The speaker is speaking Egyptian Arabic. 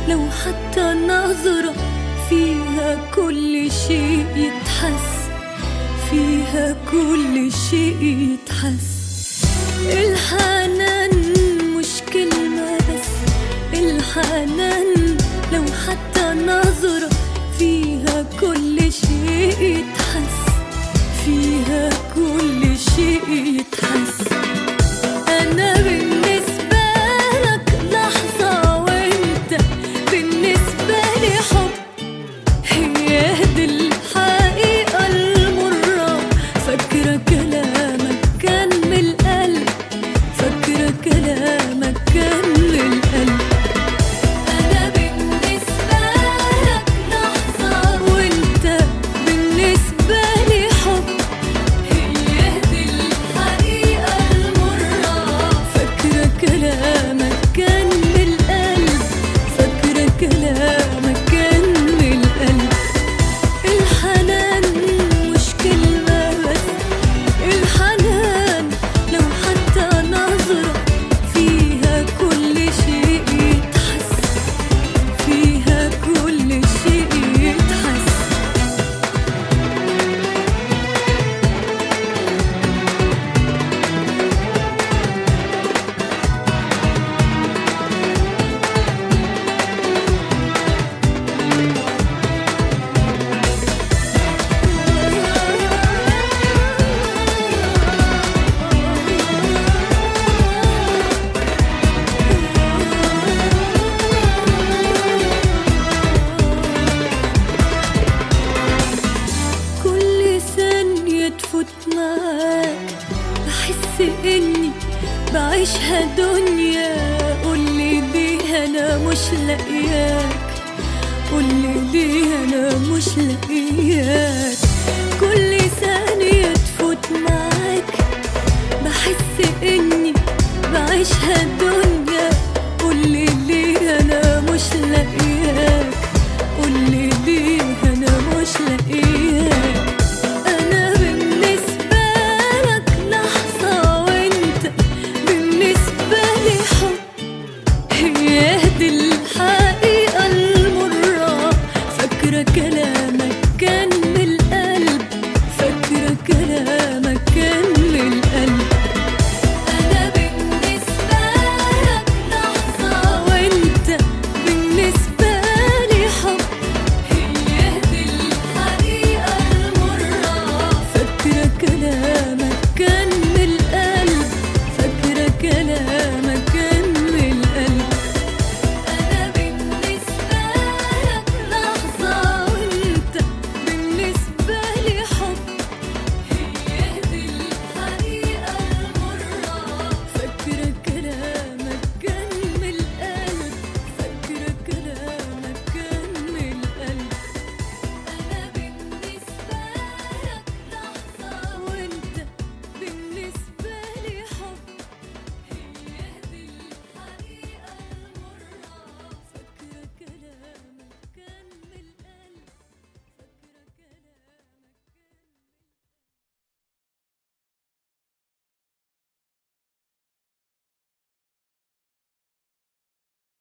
لو حتى نظرة فيها كل شيء يتحس فيها كل شيء يتحس الحنان مش كلمة بس الحنان لو حتى نظرة فيها كل شيء يتحس فيها كل شيء يتحس أنا بالنسبة لك لحظة وأنت بالنسبة لي حب هي دي الحقيقة المرة فاكرة كلامك كان من القلب فاكرة كلامك كان من القلب أنا بالنسبة لك لحظة وأنت بالنسبة لي حب هي دي الحقيقة المرة فاكرة كلامك كان من القلب فاكرة كلامك كان من القلب الحنان مش كلمة بس الحنان لو حتى نظرة فيها كل شيء يتحس فيها كل شيء يتحس كل ثانية تفوت معاك بحس إني بعيشها دنيا قولي ليه أنا مش لاقياك قولي ليه أنا مش لاقياك كل ثانية تفوت معاك بحس إني بعيشها دنيا قولي ليه أنا مش لاقياك قولي ليه أنا مش لاقياك أنا بالنسبة لك لحظة وأنت بالنسبة لي حب هي دي الحقيقة المرة فاكرة كلامك